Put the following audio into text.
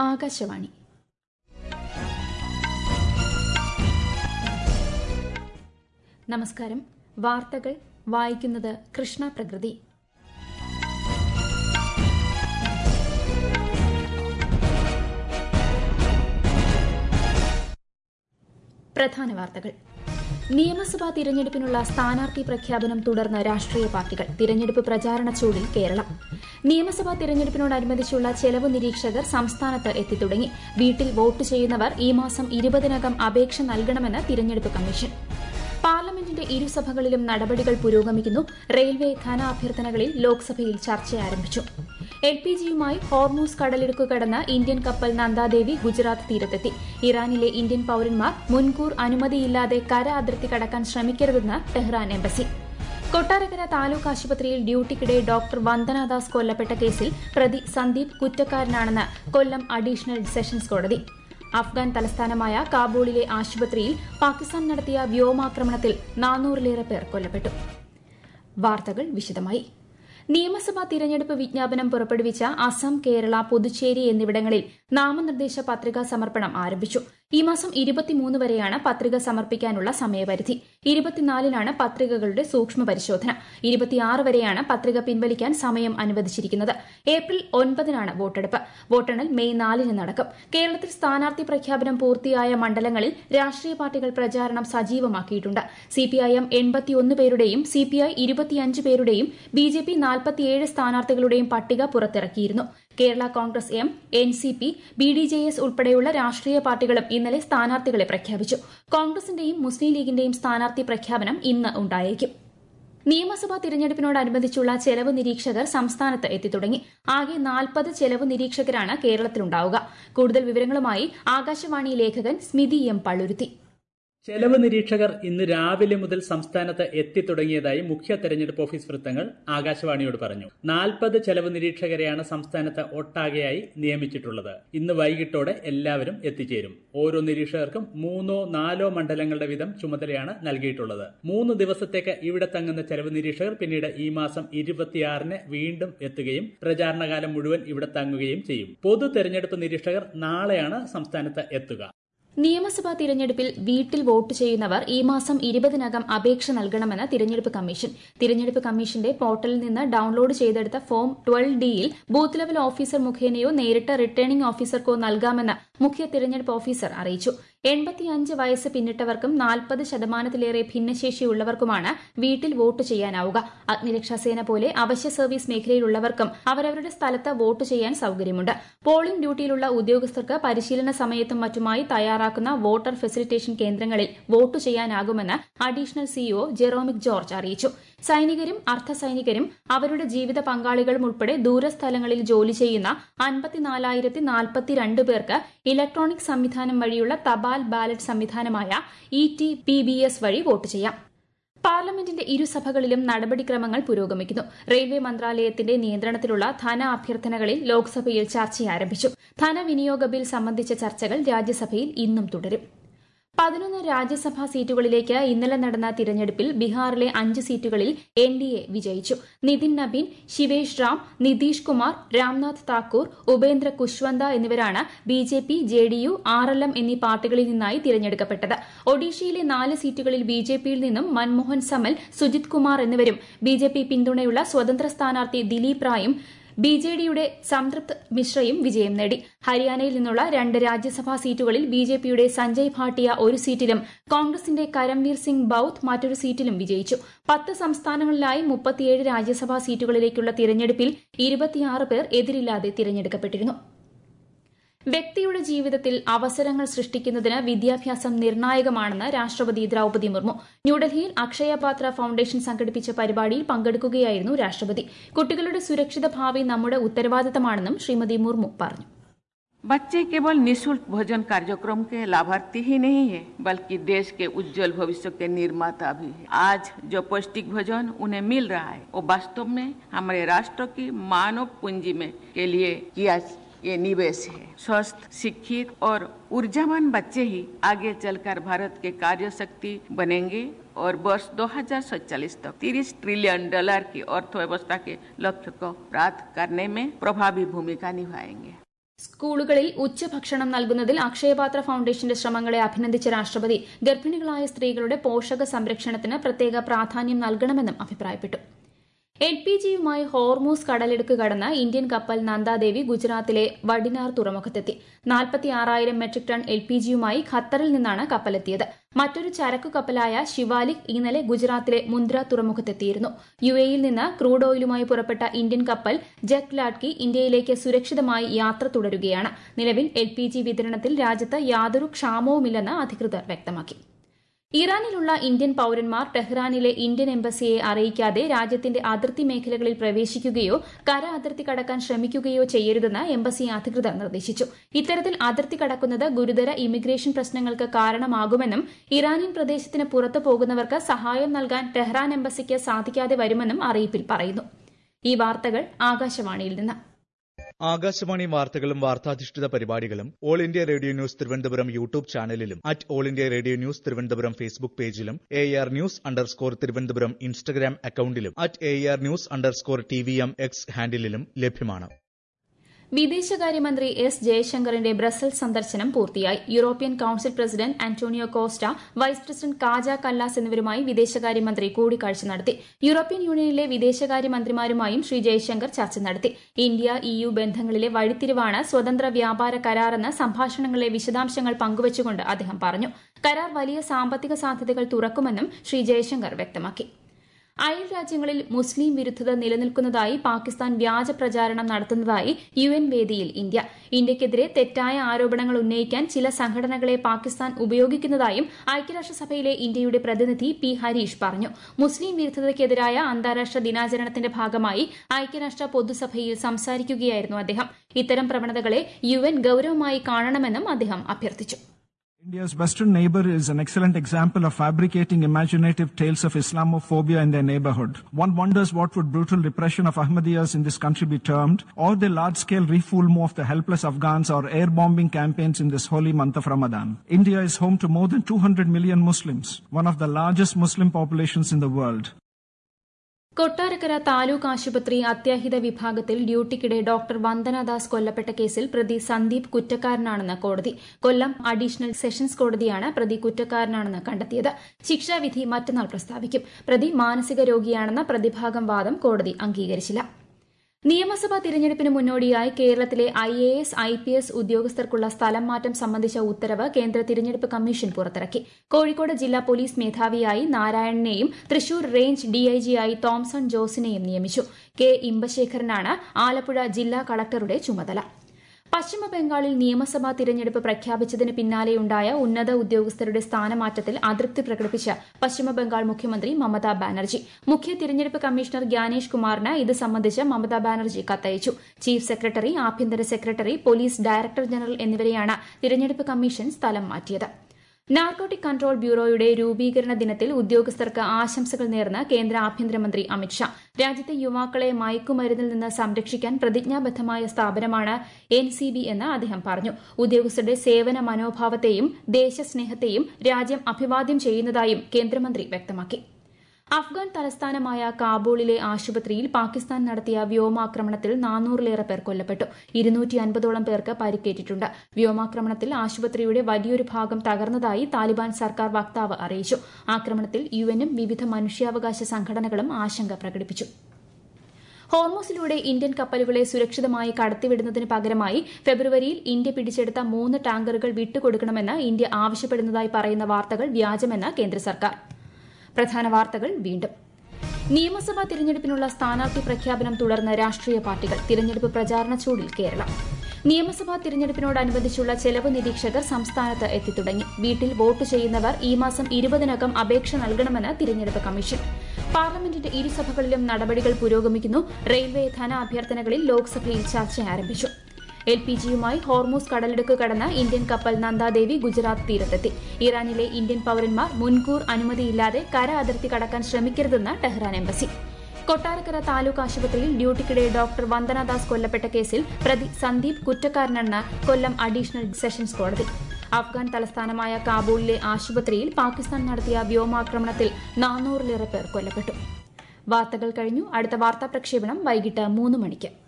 ആകാശവാണി നമസ്കാരം വാർത്തകൾ വായിക്കുന്നത് കൃഷ്ണ പ്രകൃതി പ്രധാന വാർത്തകൾ നിയമസഭാ തിരഞ്ഞെടുപ്പിനുള്ള സ്ഥാനാർത്ഥി പ്രഖ്യാപനം തുടർന്ന് രാഷ്ട്രീയ പാർട്ടികൾ തിരഞ്ഞെടുപ്പ് പ്രചാരണ ചൂടിൽ കേരളം നിയമസഭാ തിരഞ്ഞെടുപ്പിനോടനുബന്ധിച്ചുള്ള ചെലവ് നിരീക്ഷകർ സംസ്ഥാനത്ത് എത്തിത്തുടങ്ങി വീട്ടിൽ വോട്ട് ചെയ്യുന്നവർ ഈ മാസം ഇരുപതിനകം അപേക്ഷ നൽകണമെന്ന് തിരഞ്ഞെടുപ്പ് കമ്മീഷൻ പാർലമെന്റിന്റെ ഇരുസഭകളിലും നടപടികൾ പുരോഗമിക്കുന്നു റെയിൽവേ ധനാഭ്യർത്ഥനകളിൽ ലോക്സഭയിൽ ചർച്ച ആരംഭിച്ചു എൽ പി ജിയുമായി ഹോർമൂസ് കടലിടുക്ക് കടന്ന് ഇന്ത്യൻ കപ്പൽ നന്ദാദേവി ഗുജറാത്ത് തീരത്തെത്തി ഇറാനിലെ ഇന്ത്യൻ പൌരന്മാർ മുൻകൂർ അനുമതിയില്ലാതെ കര അതിർത്തി കടക്കാൻ ശ്രമിക്കരുതെന്ന് ടെഹ്റാൻ എംബസി കൊട്ടാരക്കര താലൂക്ക് ആശുപത്രിയിൽ ഡ്യൂട്ടിക്കിടെ ഡോക്ടർ വന്ദനാദാസ് കൊല്ലപ്പെട്ട കേസിൽ പ്രതി സന്ദീപ് കുറ്റക്കാരനാണെന്ന് കൊല്ലം അഡീഷണൽ സെഷൻസ് കോടതി അഫ്ഗാൻ തലസ്ഥാനമായ കാബൂളിലെ ആശുപത്രിയിൽ പാകിസ്ഥാൻ നടത്തിയ വ്യോമാക്രമണത്തിൽ നാനൂറിലേറെ പേർ കൊല്ലപ്പെട്ടു വാർത്തകൾ വിശദമായി നിയമസഭാ തിരഞ്ഞെടുപ്പ് വിജ്ഞാപനം പുറപ്പെടുവിച്ച അസം കേരള പുതുച്ചേരി എന്നിവിടങ്ങളിൽ നാമനിർദ്ദേശ പത്രികാ സമർപ്പണം ആരംഭിച്ചു ഈ മാസം ഇരുപത്തിമൂന്ന് വരെയാണ് പത്രിക സമർപ്പിക്കാനുള്ള സമയപരിധി ഇരുപത്തിനാലിനാണ് പത്രികകളുടെ സൂക്ഷ്മ പരിശോധന ഇരുപത്തിയാറ് വരെയാണ് പത്രിക പിൻവലിക്കാൻ സമയം അനുവദിച്ചിരിക്കുന്നത് ഏപ്രിൽ ഒൻപതിനാണ് വോട്ടെടുപ്പ് വോട്ടെണ്ണൽ മെയ് നാലിന് നടക്കും കേരളത്തിൽ സ്ഥാനാർത്ഥി പ്രഖ്യാപനം പൂർത്തിയായ മണ്ഡലങ്ങളിൽ രാഷ്ട്രീയ പാർട്ടികൾ പ്രചാരണം സജീവമാക്കിയിട്ടുണ്ട് സിപിഐഎം എൺപത്തിയൊന്ന് പേരുടെയും സിപിഐ ഇരുപത്തിയഞ്ച് പേരുടെയും ബിജെപി നാൽപ്പത്തിയേഴ് സ്ഥാനാർത്ഥികളുടെയും പട്ടിക പുറത്തിറക്കിയിരുന്നു Kerala Congress M N C P B D J S ഉൾപ്പെടെയുള്ള രാഷ്ട്രീയ പാർട്ടികളും ഇന്നലെ സ്ഥാനാർത്ഥികളെ പ്രഖ്യാപിച്ചു കോൺഗ്രസിന്റെയും മുസ്ലിം ലീഗിന്റെയും സ്ഥാനാർത്ഥി പ്രഖ്യാപനം ഇന്ന് ഉണ്ടായേക്കും നിയമസഭാ തിരഞ്ഞെടുപ്പിനോടനുബന്ധിച്ചുള്ള ചെലവ് നിരീക്ഷകർ സംസ്ഥാനത്ത് എത്തിത്തുടങ്ങി ആകെ നാൽപ്പത് ചെലവ് നിരീക്ഷകരാണ് കേരളത്തിലുണ്ടാവുക കൂടുതൽ വിവരങ്ങളുമായി ആകാശവാണി ലേഖകൻ സ്മിതി എം പള്ളുരുത്തി ചെലവ് നിരീക്ഷകർ ഇന്ന് രാവിലെ മുതൽ സംസ്ഥാനത്ത് എത്തിത്തുടങ്ങിയതായി മുഖ്യ തെരഞ്ഞെടുപ്പ് ഓഫീസ് വൃത്തങ്ങൾ ആകാശവാണിയോട് പറഞ്ഞു നാൽപ്പത് ചെലവ് നിരീക്ഷകരെയാണ് സംസ്ഥാനത്ത് ഒട്ടാകെയായി നിയമിച്ചിട്ടുള്ളത് ഇന്ന് വൈകിട്ടോടെ എല്ലാവരും എത്തിച്ചേരും ഓരോ നിരീക്ഷകർക്കും മൂന്നോ നാലോ മണ്ഡലങ്ങളുടെ വീതം ചുമതലയാണ് നൽകിയിട്ടുള്ളത് മൂന്ന് ദിവസത്തേക്ക് ഇവിടെ തങ്ങുന്ന ചെലവ് നിരീക്ഷകർ പിന്നീട് ഈ മാസം ഇരുപത്തിയാറിന് വീണ്ടും എത്തുകയും പ്രചാരണകാലം മുഴുവൻ ഇവിടെ തങ്ങുകയും ചെയ്യും പൊതു തെരഞ്ഞെടുപ്പ് നിരീക്ഷകർ നാളെയാണ് സംസ്ഥാനത്ത് എത്തുക നിയമസഭാ തിരഞ്ഞെടുപ്പിൽ വീട്ടിൽ വോട്ട് ചെയ്യുന്നവർ ഈ മാസം ഇരുപതിനകം അപേക്ഷ നൽകണമെന്ന് തിരഞ്ഞെടുപ്പ് കമ്മീഷൻ തിരഞ്ഞെടുപ്പ് കമ്മീഷന്റെ പോർട്ടലിൽ നിന്ന് ഡൌൺലോഡ് ചെയ്തെടുത്ത ഫോം ട്വൽവ് ഡിയിൽ ബൂത്ത് ലെവൽ ഓഫീസർ മുഖേനയോ നേരിട്ട് റിട്ടേണിംഗ് ഓഫീസർക്കോ നൽകാമെന്ന് മുഖ്യ തിരഞ്ഞെടുപ്പ് ഓഫീസർ അറിയിച്ചു എൺപത്തിയഞ്ച് വയസ്സ് പിന്നിട്ടവർക്കും നാൽപ്പത് ശതമാനത്തിലേറെ ഭിന്നശേഷിയുള്ളവർക്കുമാണ് വീട്ടിൽ വോട്ട് ചെയ്യാനാവുക അഗ്നിരക്ഷാസേന പോലെ അവശ്യ സർവീസ് മേഖലയിലുള്ളവർക്കും അവരവരുടെ സ്ഥലത്ത് വോട്ട് ചെയ്യാൻ സൌകര്യമുണ്ട് പോളിംഗ് ഡ്യൂട്ടിയിലുള്ള ഉദ്യോഗസ്ഥർക്ക് പരിശീലന സമയത്തും മറ്റുമായി തയ്യാറാക്കുന്ന വോട്ടർ ഫെസിലിറ്റേഷൻ കേന്ദ്രങ്ങളിൽ വോട്ട് ചെയ്യാനാകുമെന്ന് അഡീഷണൽ സിഇഒ ജെറോമിക് ജോർജ് അറിയിച്ചു സൈനികരും അർദ്ധസൈനികരും അവരുടെ ജീവിത പങ്കാളികളും ഉൾപ്പെടെ ദൂരസ്ഥലങ്ങളിൽ ജോലി ചെയ്യുന്ന അൻപത്തിനാലായിരത്തി നാൽപ്പത്തിരണ്ട് പേർക്ക് ഇലക്ട്രോണിക് സംവിധാനം വഴിയുള്ള തപാൽ ബാലറ്റ് സംവിധാനമായ E T P B S വഴി വോട്ട് ചെയ്യാം പാർലമെന്റിന്റെ ഇരുസഭകളിലും നടപടിക്രമങ്ങൾ പുരോഗമിക്കുന്നു റെയിൽവേ മന്ത്രാലയത്തിന്റെ നിയന്ത്രണത്തിലുള്ള ധന അഭ്യർത്ഥനകളിൽ ലോക്സഭയിൽ ചർച്ച ആരംഭിച്ചു ധനവിനിയോഗ ബിൽ സംബന്ധിച്ച ചർച്ചകൾ രാജ്യസഭയിൽ ഇന്നും തുടരും പതിനൊന്ന് രാജ്യസഭാ സീറ്റുകളിലേക്ക് ഇന്നലെ നടന്ന തിരഞ്ഞെടുപ്പിൽ ബീഹാറിലെ അഞ്ച് സീറ്റുകളിൽ എൻ ഡി എ വിജയിച്ചു നിതിൻ നബീൻ ശിവേഷ് റാം നിതീഷ് കുമാർ രാംനാഥ് താക്കൂർ ഉപേന്ദ്ര കുശ്വന്ത എന്നിവരാണ് B J P J D U R L M എന്നീ പാർട്ടികളിൽ നിന്നായി തിരഞ്ഞെടുക്കപ്പെട്ടത് ഒഡീഷയിലെ നാല് സീറ്റുകളിൽ ബി ജെ പിയിൽ നിന്നും മൻമോഹൻ സമൽ സുജിത് കുമാർ എന്നിവരും ബി ജെ പി പിന്തുണയുള്ള സ്വതന്ത്ര സ്ഥാനാർത്ഥി ദിലീപ് റായും ബി ജെ ഡിയുടെ സംതൃപ്ത് മിശ്രയും വിജയം നേടി ഹരിയാനയിൽ നിന്നുള്ള രണ്ട് രാജ്യസഭാ സീറ്റുകളിൽ ബി ജെ പിയുടെ സഞ്ജയ് ഭാട്ടിയ ഒരു സീറ്റിലും കോൺഗ്രസിന്റെ കരംവീർ സിംഗ് ബൌത്ത് മറ്റൊരു സീറ്റിലും വിജയിച്ചു പത്ത് സംസ്ഥാനങ്ങളിലായി മുപ്പത്തിയേഴ് രാജ്യസഭാ സീറ്റുകളിലേക്കുള്ള തിരഞ്ഞെടുപ്പിൽ ഇരുപത്തിയാറ് പേർ എതിരില്ലാതെ തിരഞ്ഞെടുക്കപ്പെട്ടിരുന്നു വ്യക്തിയുടെ ജീവിതത്തിൽ അവസരങ്ങൾ സൃഷ്ടിക്കുന്നതിന് വിദ്യാഭ്യാസം നിർണായകമാണെന്ന് രാഷ്ട്രപതി ദ്രൌപതി മുർമു ന്യൂഡൽഹിയിൽ അക്ഷയപാത്ര ഫൌണ്ടേഷൻ സംഘടിപ്പിച്ച പരിപാടിയിൽ പങ്കെടുക്കുകയായിരുന്നു രാഷ്ട്രപതി കുട്ടികളുടെ സുരക്ഷിത ഭാവി നമ്മുടെ ഉത്തരവാദിത്തമാണെന്നും ശ്രീമതി മുർമു പറഞ്ഞു बच्चे केवल निशुल्क भोजन कार्यक्रम के लाभार्थी ही नहीं है बल्कि देश के उज्जवल भविष्य के निर्माता भी है आज जो पौष्टिक भोजन उन्हें मिल रहा है वो वास्तव में हमारे राष्ट्र की मानव पूंजी में के लिए किया ये निवेश है स्वस्थ शिक्षित और ऊर्जावान बच्चे ही आगे चलकर भारत के कार्य शक्ति बनेंगे और वर्ष 2047 तक 30 ट्रिलियन डॉलर की अर्थव्यवस्था के लक्ष्य को प्राप्त करने में प्रभावी भूमिका निभाएंगे സ്കൂളുകളിൽ ഉച്ചഭക്ഷണം നൽകുന്നതിൽ അക്ഷയപാത്ര ഫൌണ്ടേഷന്റെ ശ്രമങ്ങളെ അഭിനന്ദിച്ച രാഷ്ട്രപതി ഗർഭിണികളായ സ്ത്രീകളുടെ പോഷക സംരക്ഷണത്തിന് പ്രത്യേക പ്രാധാന്യം നൽകണമെന്നും അഭിപ്രായപ്പെട്ടു എൽ പി ജിയുമായി ഹോർമൂസ് കടലിടുക്ക് കടന്ന ഇന്ത്യൻ കപ്പൽ നന്ദാദേവി ഗുജറാത്തിലെ വഡിനാർ തുറമുഖത്തെത്തി നാൽപ്പത്തിയാറായിരം മെട്രിക് ടൺ എൽ പി ജിയുമായി ഖത്തറിൽ നിന്നാണ് കപ്പലെത്തിയത് മറ്റൊരു ചരക്കു കപ്പലായ ശിവാലിക് ഇന്നലെ ഗുജറാത്തിലെ മുന്ദ്ര തുറമുഖത്തെത്തിയിരുന്നു യു എയിൽ നിന്ന് ക്രൂഡ് ഓയിലുമായി പുറപ്പെട്ട ഇന്ത്യൻ കപ്പൽ ജക് ലാഡ്കി ഇന്ത്യയിലേക്ക് സുരക്ഷിതമായി യാത്ര തുടരുകയാണ് നിലവിൽ എൽ പി ജി വിതരണത്തിൽ രാജ്യത്ത് യാതൊരു ക്ഷാമവുമില്ലെന്ന് അധികൃതർ വ്യക്തമാക്കി ഇറാനിലുള്ള ഇന്ത്യൻ പൌരന്മാർ ടെഹ്റാനിലെ ഇന്ത്യൻ എംബസിയെ അറിയിക്കാതെ രാജ്യത്തിന്റെ അതിർത്തി മേഖലകളിൽ പ്രവേശിക്കുകയോ കര അതിർത്തി കടക്കാൻ ശ്രമിക്കുകയോ ചെയ്യരുതെന്ന് എംബസി അധികൃതർ നിർദ്ദേശിച്ചു ഇത്തരത്തിൽ അതിർത്തി കടക്കുന്നത് ഗുരുതര ഇമിഗ്രേഷൻ പ്രശ്നങ്ങൾക്ക് കാരണമാകുമെന്നും ഇറാനിയൻ പ്രദേശത്തിന് പുറത്തു പോകുന്നവർക്ക് സഹായം നൽകാൻ ടെഹ്റാൻ എംബസിക്ക് സാധിക്കാതെ വരുമെന്നും അറിയിപ്പിൽ പറയുന്നു ഈ വാർത്തകൾ ആകാശവാണിയിൽ നിന്ന് ആകാശവാണി വാർത്തകളും വാർത്താധിഷ്ഠിത പരിപാടികളും all India radio news Thiruvananthapuram YouTube ചാനലിലും at all India radio news Thiruvananthapuram Facebook പേജിലും A R news underscore Thiruvananthapuram Instagram അക്കൌണ്ടിലും at A R news underscore T V M X ഹാൻഡിലും ലഭ്യമാണ് വിദേശകാര്യമന്ത്രി എസ് ജയശങ്കറിന്റെ ബ്രസൽസ് സന്ദർശനം പൂർത്തിയായി European council president Antonio Costa vice president Kaja Kallas എന്നിവരുമായി വിദേശകാര്യമന്ത്രി കൂടിക്കാഴ്ച നടത്തി യൂറോപ്യൻ യൂണിയനിലെ വിദേശകാര്യമന്ത്രിമാരുമായും ശ്രീ ജയശങ്കർ ചർച്ച നടത്തി ഇന്ത്യ ഇയു ബന്ധങ്ങളിലെ വഴിത്തിരിവാണ് സ്വതന്ത്ര വ്യാപാര കരാറെന്ന് സംഭാഷണങ്ങളിലെ വിശദാംശങ്ങൾ പങ്കുവച്ചുകൊണ്ട് അദ്ദേഹം പറഞ്ഞു കരാർ വലിയ സാമ്പത്തിക സാധ്യതകൾ തുറക്കുമെന്നും ശ്രീ ജയശങ്കർ വ്യക്തമാക്കി അയൽ രാജ്യങ്ങളിൽ മുസ്ലിം വിരുദ്ധത നിലനിൽക്കുന്നതായി പാകിസ്ഥാൻ വ്യാജ പ്രചാരണം നടത്തുന്നതായി യു എൻ വേദിയിൽ ഇന്ത്യ ഇന്ത്യയ്ക്കെതിരെ തെറ്റായ ആരോപണങ്ങൾ ഉന്നയിക്കാൻ ചില സംഘടനകളെ പാകിസ്ഥാൻ ഉപയോഗിക്കുന്നതായും ഐക്യരാഷ്ട്രസഭയിലെ ഇന്ത്യയുടെ പ്രതിനിധി പി ഹരീഷ് പറഞ്ഞു മുസ്ലിം വിരുദ്ധതയ്ക്കെതിരായ അന്താരാഷ്ട്ര ദിനാചരണത്തിന്റെ ഭാഗമായി ഐക്യരാഷ്ട്ര പൊതുസഭയിൽ സംസാരിക്കുകയായിരുന്നു അദ്ദേഹം ഇത്തരം പ്രവണതകളെ യു എൻ ഗൌരവമായി കാണണമെന്നും അദ്ദേഹം അഭ്യർത്ഥിച്ചു India's western neighbor is an excellent example of fabricating imaginative tales of Islamophobia in their neighborhood. One wonders what would brutal repression of Ahmadiyas in this country be termed, or the large-scale refoulement of the helpless Afghans or air bombing campaigns in this holy month of Ramadan. India is home to more than 200 million Muslims, one of the largest Muslim populations in the world. Kottarakkara taluk ആശുപത്രി അത്യാഹിത വിഭാഗത്തിൽ ഡ്യൂട്ടിക്കിടെ doctor Vandana Das കൊല്ലപ്പെട്ട കേസിൽ പ്രതി സന്ദീപ് കുറ്റക്കാരനാണെന്ന് കോടതി കൊല്ലം additional sessions കോടതിയാണ് പ്രതി കുറ്റക്കാരനാണെന്ന് കണ്ടെത്തിയത് ശിക്ഷാവിധി മറ്റന്നാൾ പ്രസ്താവിക്കും പ്രതി മാനസിക രോഗിയാണെന്ന പ്രതിഭാഗം വാദം കോടതി അംഗീകരിച്ചില്ല നിയമസഭാ തിരഞ്ഞെടുപ്പിന് മുന്നോടിയായി കേരളത്തിലെ I A S I P S ഉദ്യോഗസ്ഥർക്കുള്ള സ്ഥലം മാറ്റം സംബന്ധിച്ച ഉത്തരവ് കേന്ദ്ര തിരഞ്ഞെടുപ്പ് കമ്മീഷൻ പുറത്തിറക്കി കോഴിക്കോട് ജില്ലാ പോലീസ് മേധാവിയായി നാരായണനെയും തൃശൂർ റേഞ്ച് ഡിഐജിയായി തോംസൺ ജോസിനെയും നിയമിച്ചു കെ ഇമ്പശേഖരനാണ് ആലപ്പുഴ ജില്ലാ കളക്ടറുടെ ചുമതല പശ്ചിമ ബംഗാളിൽ നിയമസഭാ തിരഞ്ഞെടുപ്പ് പ്രഖ്യാപിച്ചതിന് പിന്നാലെയുണ്ടായ ഉന്നത ഉദ്യോഗസ്ഥരുടെ സ്ഥാനമാറ്റത്തിൽ അതൃപ്തി പ്രകടിപ്പിച്ച പശ്ചിമബംഗാൾ മുഖ്യമന്ത്രി മമതാ ബാനർജി മുഖ്യ തിരഞ്ഞെടുപ്പ് കമ്മീഷണർ ഗ്യാനേഷ് കുമാറിന് ഇത് സംബന്ധിച്ച് മമതാ ബാനർജി കത്തയച്ചു ചീഫ് സെക്രട്ടറി ആഭ്യന്തര സെക്രട്ടറി പോലീസ് ഡയറക്ടർ ജനറൽ എന്നിവരെയാണ് തിരഞ്ഞെടുപ്പ് കമ്മീഷൻ സ്ഥലം മാറ്റിയത് നാർക്കോട്ടിക് കൺട്രോൾ ബ്യൂറോയുടെ രൂപീകരണ ദിനത്തിൽ ഉദ്യോഗസ്ഥർക്ക് ആശംസകൾ നേർന്ന് കേന്ദ്ര ആഭ്യന്തരമന്ത്രി അമിത്ഷാ രാജ്യത്തെ യുവാക്കളെ മയക്കുമരുന്നിൽ നിന്ന് സംരക്ഷിക്കാൻ പ്രതിജ്ഞാബദ്ധമായ സ്ഥാപനമാണ് എൻ സി ബി എന്ന് അദ്ദേഹം പറഞ്ഞു ഉദ്യോഗസ്ഥരുടെ സേവന മനോഭാവത്തെയും ദേശസ്നേഹത്തെയും രാജ്യം അഭിവാദ്യം ചെയ്യുന്നതായും കേന്ദ്രമന്ത്രി വ്യക്തമാക്കി അഫ്ഗാൻ തലസ്ഥാനമായ കാബൂളിലെ ആശുപത്രിയിൽ പാകിസ്ഥാൻ നടത്തിയ വ്യോമാക്രമണത്തിൽ നാനൂറിലേറെ പേർ കൊല്ലപ്പെട്ടു ഇരുന്നൂറ്റി അൻപതോളം പേർക്ക് പരിക്കേറ്റിട്ടുണ്ട് വ്യോമാക്രമണത്തിൽ ആശുപത്രിയുടെ വലിയൊരു ഭാഗം തകർന്നതായി താലിബാൻ സർക്കാർ വക്താവ് അറിയിച്ചു ആക്രമണത്തിൽ യുഎനും വിവിധ മനുഷ്യാവകാശ സംഘടനകളും ആശങ്ക പ്രകടിപ്പിച്ചു ഹോർമോസിലൂടെ ഇന്ത്യൻ കപ്പലുകളെ സുരക്ഷിതമായി കടത്തിവിടുന്നതിന് പകരമായി ഫെബ്രുവരിയിൽ ഇന്ത്യ പിടിച്ചെടുത്ത മൂന്ന് ടാങ്കറുകൾ വിട്ടുകൊടുക്കണമെന്ന് ഇന്ത്യ ആവശ്യപ്പെടുന്നതായി പറയുന്ന വാർത്തകൾ വ്യാജമെന്ന് കേന്ദ്ര സർക്കാർ പ്രധാന വാർത്തകൾ വീണ്ടും നിയമസഭാ തിരഞ്ഞെടുപ്പിനുള്ള സ്ഥാനാർത്ഥി പ്രഖ്യാപനം തുടർന്ന് രാഷ്ട്രീയ പാർട്ടികൾ തിരഞ്ഞെടുപ്പ് പ്രചാരണ ചൂടിൽ കേരളം നിയമസഭാ തിരഞ്ഞെടുപ്പിനോടനുബന്ധിച്ചുള്ള ചെലവ് നിരീക്ഷകർ സംസ്ഥാനത്ത് എത്തിത്തുടങ്ങി വീട്ടിൽ വോട്ട് ചെയ്യുന്നവർ ഈ മാസം ഇരുപതിനകം അപേക്ഷ നൽകണമെന്ന് തിരഞ്ഞെടുപ്പ് കമ്മീഷൻ പാർലമെന്റിന്റെ ഇരുസഭകളിലും നടപടികൾ പുരോഗമിക്കുന്നു റെയിൽവേ ധന അഭ്യർത്ഥനകളിൽ ലോക്സഭയിൽ ചർച്ച ആരംഭിച്ചു എൽ പി ജിയുമായി ഹോർമൂസ് കടലിടുക്ക് കടന്ന ഇന്ത്യൻ കപ്പൽ നന്ദാദേവി ഗുജറാത്ത് തീരത്തെത്തി ഇറാനിലെ ഇന്ത്യൻ പൌരന്മാർ മുൻകൂർ അനുമതിയില്ലാതെ കര അതിർത്തി കടക്കാൻ ശ്രമിക്കരുതെന്ന് ടെഹ്റാൻ എംബസി കൊട്ടാരക്കര താലൂക്ക് ആശുപത്രിയിൽ ഡ്യൂട്ടിക്കിടെ ഡോക്ടർ വന്ദനദാസ് കൊല്ലപ്പെട്ട കേസിൽ പ്രതി സന്ദീപ് കുറ്റക്കാരനെന്ന് കൊല്ലം അഡീഷണൽ സെഷൻസ് കോടതി അഫ്ഗാൻ തലസ്ഥാനമായ കാബൂളിലെ ആശുപത്രിയിൽ പാകിസ്ഥാൻ നടത്തിയ വ്യോമാക്രമണത്തിൽ നാനൂറിലേറെ പേർ കൊല്ലപ്പെട്ടു വാർത്തകൾ കഴിഞ്ഞു അടുത്ത വാർത്താ പ്രക്ഷേപണം വൈകിട്ട് മൂന്ന് മണിക്ക്